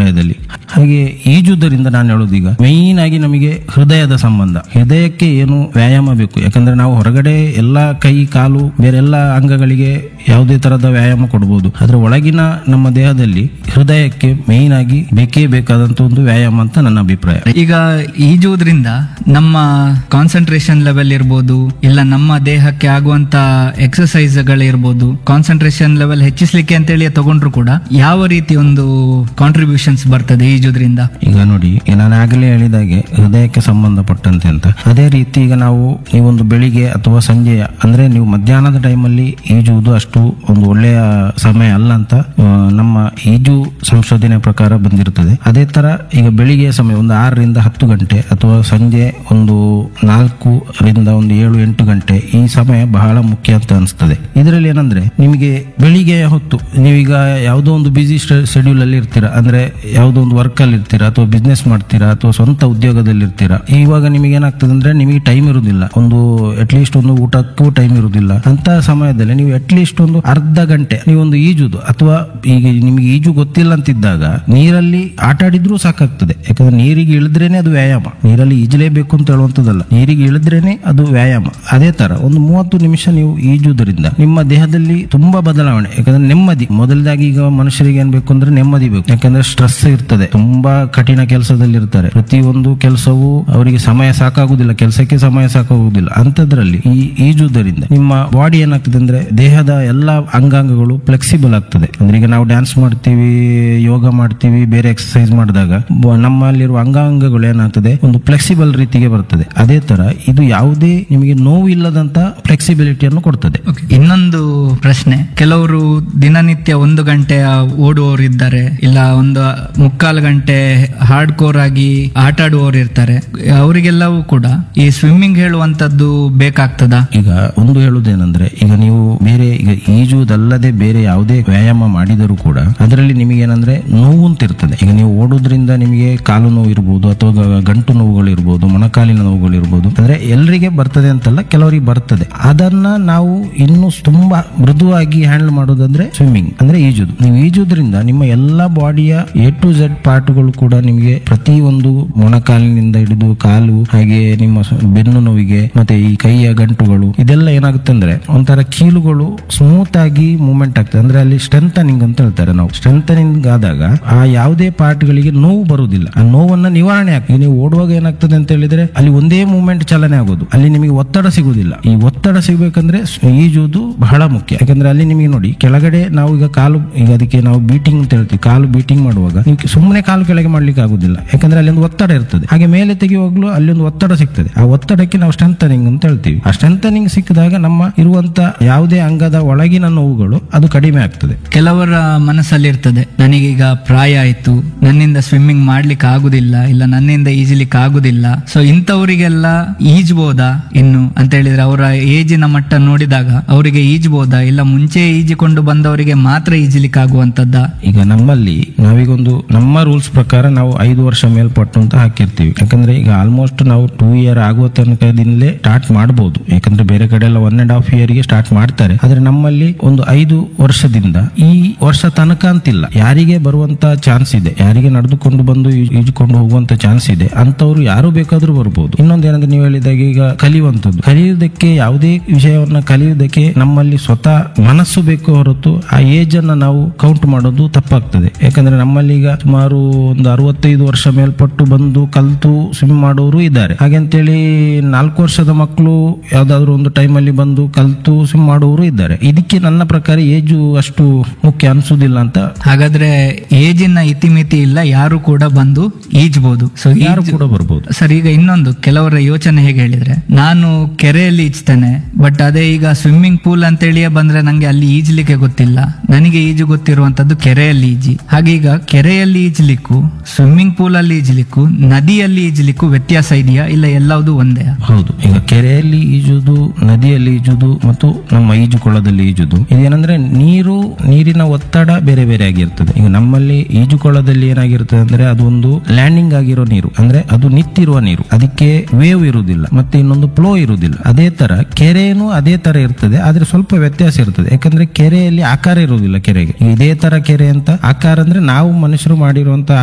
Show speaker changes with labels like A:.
A: ಅಭಿಪ್ರಾಯದಲ್ಲಿ ಹಾಗೆ ಈಜುವುದರಿಂದ ನಾನು ಹೇಳೋದು ಈಗ ಮೇಯ್ನ್ ಆಗಿ ನಮಗೆ ಹೃದಯದ ಸಂಬಂಧ ಹೃದಯಕ್ಕೆ ಏನು ವ್ಯಾಯಾಮ ಬೇಕು ಯಾಕಂದ್ರೆ ನಾವು ಹೊರಗಡೆ ಎಲ್ಲ ಕೈ ಕಾಲು ಬೇರೆ ಎಲ್ಲ ಅಂಗಗಳಿಗೆ ಯಾವುದೇ ತರದ ವ್ಯಾಯಾಮ ಕೊಡಬಹುದು ಆದ್ರೆ ಒಳಗಿನ ನಮ್ಮ ದೇಹದಲ್ಲಿ ಹೃದಯಕ್ಕೆ ಮೇಯ್ನ್ ಆಗಿ ಬೇಕೇ ಬೇಕಾದಂತ ಒಂದು ವ್ಯಾಯಾಮ ಅಂತ ನನ್ನ ಅಭಿಪ್ರಾಯ
B: ಈಗ ಈಜುವುದ್ರಿಂದ ನಮ್ಮ ಕಾನ್ಸಂಟ್ರೇಷನ್ ಲೆವೆಲ್ ಇರ್ಬೋದು ಇಲ್ಲ ನಮ್ಮ ದೇಹಕ್ಕೆ ಆಗುವಂತ ಎಕ್ಸಸೈಸ್ ಗಳಿರ್ಬೋದು ಕಾನ್ಸಂಟ್ರೇಷನ್ ಲೆವೆಲ್ ಹೆಚ್ಚಿಸ್ಲಿಕ್ಕೆ ಅಂತೇಳಿ ತಗೊಂಡ್ರು ಕೂಡ ಯಾವ ರೀತಿ ಒಂದು ಕಾಂಟ್ರಿಬ್ಯೂಷನ್ಸ್ ಬರ್ತದೆ ಈಜುದ್ರಿಂದ
A: ಈಗ ನೋಡಿ ಈಗ ನಾನು ಆಗಲೇ ಹೇಳಿದಾಗೆ ಹೃದಯಕ್ಕೆ ಸಂಬಂಧಪಟ್ಟಂತೆ ಅಂತ ಅದೇ ರೀತಿ ಈಗ ನಾವು ನೀವೊಂದು ಬೆಳಿಗ್ಗೆ ಅಥವಾ ಸಂಜೆಯ ಅಂದ್ರೆ ನೀವು ಮಧ್ಯಾಹ್ನದ ಟೈಮಲ್ಲಿ ಈಜುವುದು ಅಷ್ಟು ಒಂದು ಒಳ್ಳೆಯ ಸಮಯ ಅಲ್ಲ ಅಂತ ಆ, ನಮ್ಮ ಈಜು ಸಂಶೋಧನೆ ಪ್ರಕಾರ ಬಂದಿರುತ್ತದೆ ಅದೇ ತರ ಈಗ ಬೆಳಿಗ್ಗೆ ಸಮಯ ಒಂದು ಆರರಿಂದ ಹತ್ತು ಗಂಟೆ ಅಥವಾ ಸಂಜೆ ಒಂದು ನಾಲ್ಕು ರಿಂದ ಒಂದು ಏಳು ಎಂಟು ಗಂಟೆ ಈ ಸಮಯ ಬಹಳ ಮುಖ್ಯ ಅಂತ ಅನಿಸ್ತದೆ ಇದರಲ್ಲಿ ಏನಂದ್ರೆ ನಿಮಗೆ ಬೆಳಿಗ್ಗೆ ಹೊತ್ತು ನೀವೀಗ ಯಾವುದೋ ಒಂದು ಬಿಸಿ ಶೆಡ್ಯೂಲ್ ಅಲ್ಲಿ ಇರ್ತೀರಾ ಅಂದ್ರೆ ಯಾವುದೋ ಒಂದು ವರ್ಕ್ ಅಲ್ಲಿ ಇರ್ತೀರಾ ಅಥವಾ ಬಿಸ್ನೆಸ್ ಮಾಡ್ತೀರಾ ಅಥವಾ ಸ್ವಂತ ಉದ್ಯೋಗದಲ್ಲಿ ಇರ್ತೀರಾ ಇವಾಗ ನಿಮಗೆ ಏನಾಗ್ತದೆ ಅಂದ್ರೆ ನಿಮಗೆ ಟೈಮ್ ಇರುವುದಿಲ್ಲ ಒಂದು ಅಟ್ಲೀಸ್ಟ್ ಒಂದು ಊಟಕ್ಕೂ ಟೈಮ್ ಇರುವುದಿಲ್ಲ ಅಂತ ಸಮಯದಲ್ಲಿ ನೀವು ಅಟ್ಲೀಸ್ಟ್ ಒಂದು ಅರ್ಧ ಗಂಟೆ ನೀವೊಂದು ಈಜುದು ಅಥವಾ ಈಗ ನಿಮಗೆ ಈಜು ಗೊತ್ತಿಲ್ಲ ಅಂತಿದ್ದಾಗ ನೀರಲ್ಲಿ ಆಟ ಆಡಿದ್ರೂ ಸಾಕಾಗ್ತದೆ ಯಾಕಂದ್ರೆ ನೀರಿಗೆ ಇಳಿದ್ರೇನೆ ಅದು ವ್ಯಾಯಾಮ ನೀರಲ್ಲಿ ಈಜಲೇಬೇಕು ಅಂತ ಹೇಳುವಂತದ್ದಲ್ಲ ನೀರಿಗೆ ಇಳಿದ್ರೇನೆ ಅದು ವ್ಯಾಯಾಮ ಅದೇ ತರ ಒಂದು ಮೂವತ್ತು ನಿಮಿಷ ನೀವು ಈಜುವುದರಿಂದ ನಿಮ್ಮ ದೇಹದಲ್ಲಿ ತುಂಬಾ ಬದಲಾವಣೆ ಯಾಕಂದ್ರೆ ನೆಮ್ಮದಿ ಮೊದಲದಾಗಿ ಈಗ ಮನುಷ್ಯರಿಗೆ ಏನ್ ಬೇಕು ಅಂದ್ರೆ ನೆಮ್ಮದಿ ಬೇಕು ಯಾಕಂದ್ರೆ ಸ್ಟ್ರೆಸ್ ಇರ್ತದೆ ತುಂಬಾ ಕಠಿಣ ಕೆಲಸದಲ್ಲಿ ಇರ್ತಾರೆ ಪ್ರತಿಯೊಂದು ಕೆಲಸವು ಅವರಿಗೆ ಸಮಯ ಸಾಕಾಗುದಿಲ್ಲ ಕೆಲಸಕ್ಕೆ ಸಮಯ ಸಾಕಾಗುವುದಿಲ್ಲ ಅಂತದ್ರಲ್ಲಿ ಈ ಈಜುವುದರಿಂದ ನಿಮ್ಮ ಬಾಡಿ ಏನಾಗ್ತದೆ ಅಂದ್ರೆ ದೇಹದ ಎಲ್ಲಾ ಅಂಗಾಂಗಗಳು ಫ್ಲೆಕ್ಸಿಬಲ್ ಆಗ್ತದೆ ಅಂದ್ರೆ ಈಗ ನಾವು ಡ್ಯಾನ್ಸ್ ಮಾಡ್ತೀವಿ ಯೋಗ ಮಾಡ್ತೀವಿ ಬೇರೆ ಎಕ್ಸರ್ಸೈಸ್ ಮಾಡಿದಾಗ ಬ- ನಮ್ಮಲ್ಲಿರುವ ಅಂಗಾಂಗಗಳು ಏನಾಗ್ತದೆ ಒಂದು ಫ್ಲೆಕ್ಸಿಬಲ್ ರೀತಿಗೆ ಬರ್ತದೆ ಅದೇ ತರ ಇದು ಯಾವುದೇ ನಿಮಗೆ ನೋವು ಇಲ್ಲದಂತ ಫ್ಲೆಕ್ಸಿಬಿಲಿಟಿಯನ್ನು ಕೊಡ್ತದೆ
B: ಇನ್ನೊಂದು ಪ್ರಶ್ನೆ ಕೆಲವರು ದಿನನಿತ್ಯ ಒಂದು ಗಂಟೆ ಓಡುವವರು ಇದ್ದಾರೆ ಇಲ್ಲ ಒಂದು ಮುಕ್ಕಾಲು ಗಂಟೆ ಹಾರ್ಡ್ ಕೋರ್ ಆಗಿ ಆಟ ಆಡುವವರು ಇರ್ತಾರೆ ಅವರಿಗೆಲ್ಲವೂ ಕೂಡ ಈ ಸ್ವಿಮ್ಮಿಂಗ್ ಹೇಳುವಂತದ್ದು ಬೇಕಾಗ್ತದಾ
A: ಈಗ ಒಂದು ಹೇಳುವುದೇನೆಂದ್ರೆ ಈಗ ನೀವು ಬೇರೆ ಈಗ ಈಜುವುದಲ್ಲದೆ ಬೇರೆ ಯಾವುದೇ ವ್ಯಾಯಾಮ ಮಾಡಿದರೂ ಕೂಡ ಅದರಲ್ಲಿ ನಿಮಗೆ ಏನಂದ್ರೆ ನೋವು ಅಂತ ಇರ್ತದೆ ಈಗ ನೀವು ಓಡೋದ್ರಿಂದ ನಿಮಗೆ ಕಾಲು ನೋವು ಇರ್ಬೋದು ಅಥವಾ ಗ- ಗಂಟು ನೋವುಗಳು ಇರ್ಬೋದು ಮೊಣಕಾಲಿನ ನೋವುಗಳು ಇರ್ಬೋದು ಅಂದ್ರೆ ಎಲ್ಲರಿಗೆ ಬರ್ತದೆ ಅಂತಲ್ಲ ಕೆಲವರಿಗೆ ಬರ್ತದೆ ಅದನ್ನ ನಾವು ಇನ್ನು ತುಂಬಾ ಮೃದುವಾಗಿ ಹ್ಯಾಂಡಲ್ ಮಾಡೋದಂದ್ರೆ ಸ್ವಿಮ್ಮಿಂಗ್ ಅಂದ್ರೆ ಈಜುದು ನೀವು ಈಜುದ್ರಿಂದ ನಿಮ್ಮ ಎಲ್ಲಾ ಬಾಡಿಯ ಎ ಟು ಝೆಡ್ ಪಾರ್ಟ್ಗಳು ಕೂಡ ನಿಮಗೆ ಪ್ರತಿ ಒಂದು ಮೊಣಕಾಲಿನಿಂದ ಹಿಡಿದು ಕಾಲು ಹಾಗೆ ನಿಮ್ಮ ಸ- ಬೆನ್ನು ನೋವಿಗೆ ಮತ್ತೆ ಈ ಕೈಯ ಗಂಟುಗಳು ಇದೆಲ್ಲ ಏನಾಗುತ್ತೆ ಅಂದ್ರೆ ಒಂಥರ ಕೀಲುಗಳು ಸ್ಮೂತ್ ಆಗಿ ಮೂವ್ಮೆಂಟ್ ಆಗ್ತದೆ ಅಂದ್ರೆ ಅಲ್ಲಿ ಸ್ಟ್ರೆಂಥನಿಂಗ್ ಅಂತ ಹೇಳ್ತಾರೆ ನಾವು ಸ್ಟ್ರೆಂಥನಿಂಗ್ ಆದಾಗ ಆ ಯಾವುದೇ ಪಾರ್ಟ್ ಗಳಿಗೆ ನೋವು ಬರುವುದಿಲ್ಲ ಆ ನೋವನ್ನ ನಿವಾರಣೆ ಆಗ್ತದೆ ನೀವು ಓಡುವಾಗ ಏನಾಗ್ತದೆ ಅಂತ ಹೇಳಿದ್ರೆ ಅಲ್ಲಿ ಒಂದೇ ಮೂವ್ಮೆಂಟ್ ಚಲನೆ ಆಗೋದು ಅಲ್ಲಿ ನಿಮಗೆ ಒತ್ತಡ ಸಿಗುವುದಿಲ್ಲ ಈ ಒತ್ತಡ ಸಿಗಬೇಕಂದ್ರೆ ಸ್- ಈಜುವುದು ಬಹಳ ಮುಖ್ಯ ಯಾಕಂದ್ರೆ ಅಲ್ಲಿ ನಿಮಗೆ ನೋಡಿ ಕೆಳಗಡೆ ನಾವು ಈಗ ಕಾಲು ಈಗ ಅದಕ್ಕೆ ನಾವು ಬೀಟಿಂಗ್ ಅಂತ ಹೇಳ್ತೀವಿ ಕಾಲು ಬೀಟಿಂಗ್ ಮಾಡುವಾಗ ನೀವು ಸುಮ್ಮನೆ ಕಾಲು ಕೆಳಗೆ ಮಾಡ್ಲಿಕ್ಕೆ ಆಗುದಿಲ್ಲ ಯಾಕಂದ್ರೆ ಅಲ್ಲಿ ಒಂದು ಒತ್ತಡ ಇರ್ತದೆ ಹಾಗೆ ಮೇಲೆ ತೆಗೆಯುವಾಗಲೂ ಅಲ್ಲಿ ಒಂದು ಒತ್ತಡ ಸಿಗ್ತದೆ ಆ ಒತ್ತಡಕ್ಕೆ ನಾವು ಸ್ಟ್ರೆಂಥನಿಂಗ್ ಅಂತ ಹೇಳ್ತೀವಿ ಆ ಸ್ಟ್ರೆಂಥನಿಂಗ್ ಸಿಕ್ಕಿದಾಗ ನಮ್ಮ ಇರುವಂತ ಯಾವುದೇ ಅಂಗದ ಒಳಗಿನ ನೋವುಗಳು ಅದು ಕಡಿಮೆ ಆಗ್ತದೆ
B: ಕೆಲವರ ಮನಸ್ಸಲ್ಲಿ ಇರ್ತದೆ ನನಗೀಗ ಪ್ರಾಯ ಆಯ್ತು ನನ್ನಿಂದ ಸ್ವಿಮ್ಮಿಂಗ್ ಮಾಡ್ಲಿಕ್ಕೆ ಆಗುದಿಲ್ಲ ಇಲ್ಲ ನನ್ನಿಂದ ಈಜಲಿಕ್ಕೆ ಆಗುದಿಲ್ಲ ಸೊ ಇಂಥವರಿಗೆಲ್ಲ ಈಜ್ಬೋದಾ ಇನ್ನು ಅಂತ ಹೇಳಿದ್ರೆ ಅವರ ಏಜಿನ ಮಟ್ಟ ನೋಡಿದಾಗ ಅವರಿಗೆ ಈಜ್ಬೋದಾ ಇಲ್ಲ ಮುಂಚೆ ಈಜಿಕೊಂಡು ಬಂದವರಿಗೆ ಮಾತ್ರ ಈಜಲಿಕ್ಕೆ ಆಗುವಂತದ್ದ
A: ಈಗ ನಮ್ಮಲ್ಲಿ ನಾವೀಗೊಂದು ನಮ್ಮ ರೂಲ್ಸ್ ಪ್ರಕಾರ ನಾವು ಐದು ವರ್ಷ ಮೇಲ್ಪಟ್ಟು ಅಂತ ಹಾಕಿರ್ತೀವಿ ಯಾಕಂದ್ರೆ ಈಗ ಆಲ್ಮೋಸ್ಟ್ ನಾವು ಟೂ ಇಯರ್ ಆಗುವ ತನಕದಿಂದಲೇ ಸ್ಟಾರ್ಟ್ ಮಾಡಬಹುದು ಯಾಕಂದ್ರೆ ಬೇರೆ ಕಡೆ ಎಲ್ಲ ಒನ್ ಅಂಡ್ ಹಾಫ್ ಇಯರ್ ಗೆ ಸ್ಟಾರ್ಟ್ ಮಾಡ್ತಾರೆ ಆದ್ರೆ ನಮ್ಮಲ್ಲಿ ಒಂದು ಐದು ವರ್ಷದಿಂದ ಈ ವರ್ಷ ತನಕ ಅಂತಿಲ್ಲ ಯಾರಿಗೆ ಬರುವಂತ ಚಾನ್ಸ್ ಇದೆ ಯಾರಿಗೆ ನಡೆದುಕೊಂಡು ಬಂದು ಈ- ಈಜುಕೊಂಡು ಹೋಗುವಂತ ಚಾನ್ಸ್ ಇದೆ ಅಂತವ್ರು ಯಾರು ಬೇಕಾದ್ರೂ ಬರ್ಬೋದು ಇನ್ನೊಂದು ಏನಂದ್ರೆ ನೀವು ಹೇಳಿದಾಗ ಈಗ ಕಲಿಯುವಂತದ್ದು ಕಲಿಯುವುದಕ್ಕೆ ಯಾವುದೇ ವಿಷಯವನ್ನ ಕಲಿಯುವುದಕ್ಕೆ ನಮ್ಮಲ್ಲಿ ಸ್ವತಃ ಮನಸ್ಸು ಬೇಕು ಹೊರತು ಆ ಏಜ್ ಅನ್ನ ನಾವು ಕೌಂಟ್ ಮಾಡೋದು ತಪ್ಪಾಗ್ತದೆ ಯಾಕಂದ್ರೆ ನಮ್ಮಲ್ಲಿ ಈಗ ಸುಮಾರು ಒಂದು ಅರವತ್ತೈದು ವರ್ಷ ಮೇಲ್ಪಟ್ಟು ಬಂದು ಕಲ್ತು ಸ್ವಿಮ್ ಮಾಡೋರು ಇದ್ದಾರೆ ಹಾಗಂತೇಳಿ ನಾಲ್ಕು ವರ್ಷದ ಮಕ್ಕಳು ಯಾವ್ದಾದ್ರು ಒಂದು ಟೈಮ್ ಅಲ್ಲಿ ಬಂದು ಕಲ್ತು ಸ್ವಿಮ್ ಮಾಡುವವರು ಇದ್ದಾರೆ ಇದಕ್ಕೆ ನನ್ನ ಪ್ರಕಾರ ಏಜು ಅಷ್ಟು ಮುಖ್ಯ ಅನ್ಸುದಿಲ್ಲ ಅಂತ
B: ಹಾಗಾದ್ರೆ ಏಜಿನ ಇತಿಮಿತಿ ಇಲ್ಲ ಯಾರು ಕೂಡ ಬಂದು ಈಜ್ಬೋದು ಸೊ
A: ಯಾರು ಕೂಡ ಬರ್ಬೋದು
B: ಸರ್ ಈಗ ಇನ್ನೊಂದು ಕೆಲವರ ಯೋಚನೆ ಹೇಗೆ ಹೇಳಿದ್ರೆ ನಾನು ಕೆರೆಯಲ್ಲಿ ಈಜ್ತೇನೆ ಬಟ್ ಅದೇ ಈಗ ಸ್ವಿಮ್ಮಿಂಗ್ ಪೂಲ್ ಅಂತೇಳಿಯೇ ಬಂದ್ರೆ ನಂಗೆ ಅಲ್ಲಿ ಈಜ್ಲಿಕ್ಕೆ ಗೊತ್ತಿಲ್ಲ ನನಗೆ ಈಜು ಗೊತ್ತಿರುವಂತದ್ದು ಕೆರೆಯಲ್ಲಿ ಈಜಿ ಹಾಗೆ ಈಗ ಕೆರೆಯಲ್ಲಿ ಈಜ್ಲಿಕ್ಕೂ ಸ್ವಿಮ್ಮಿಂಗ್ ಪೂಲ್ ಅಲ್ಲಿ ಈಜ್ಲಿಕ್ಕೂ ನದಿಯಲ್ಲಿ ಈಜ್ಲಿಕ್ಕೂ ವ್ಯತ್ಯಾಸ ಇದೆಯಾ ಇಲ್ಲ ಎಲ್ಲವೂ ಒಂದೇ
A: ಹೌದು ಈಗ ಕೆರೆಯಲ್ಲಿ ಈಜುದು ನದಿಯಲ್ಲಿ ಈಜುದು ಮತ್ತು ನಮ್ಮ ಈಜುಕೊಳದಲ್ಲಿ ಈಜುದು ಇದೇನಂದ್ರೆ ನೀರು ನೀರಿನ ಒತ್ತಡ ಬೇರೆ ಬೇರೆ ಆಗಿರ್ತದೆ ಈಗ ನಮ್ಮಲ್ಲಿ ಈಜುಕೊಳದಲ್ಲಿ ಏನಾಗಿರ್ತದೆ ಅಂದ್ರೆ ಅದು ಒಂದು ಲ್ಯಾಂಡಿಂಗ್ ಆಗಿರೋ ನೀರು ಅಂದ್ರೆ ಅದು ನಿಂತಿರುವ ನೀರು ಅದಕ್ಕೆ ವೇವ್ ಇರುವುದಿಲ್ಲ ಮತ್ತೆ ಇನ್ನೊಂದು ಫ್ಲೋ ಇರುವುದಿಲ್ಲ ಅದೇ ತರ ಕೆರೆನೂ ಅದೇ ತರ ಇರ್ತದೆ ಆದ್ರೆ ಸ್ವಲ್ಪ ವ್ಯತ್ಯಾಸ ಇರ್ತದೆ ಯಾಕಂದ್ರೆ ಕೆರೆಯಲ್ಲಿ ಆಕಾರ ಇರುವುದಿಲ್ಲ ಕೆರೆಗೆ ಇದೇ ತರ ಕೆರೆ ಅಂತ ಆಕಾರ ಅಂದ್ರೆ ನಾವು ಮನುಷ್ಯರು ಮಾಡಿರುವಂತ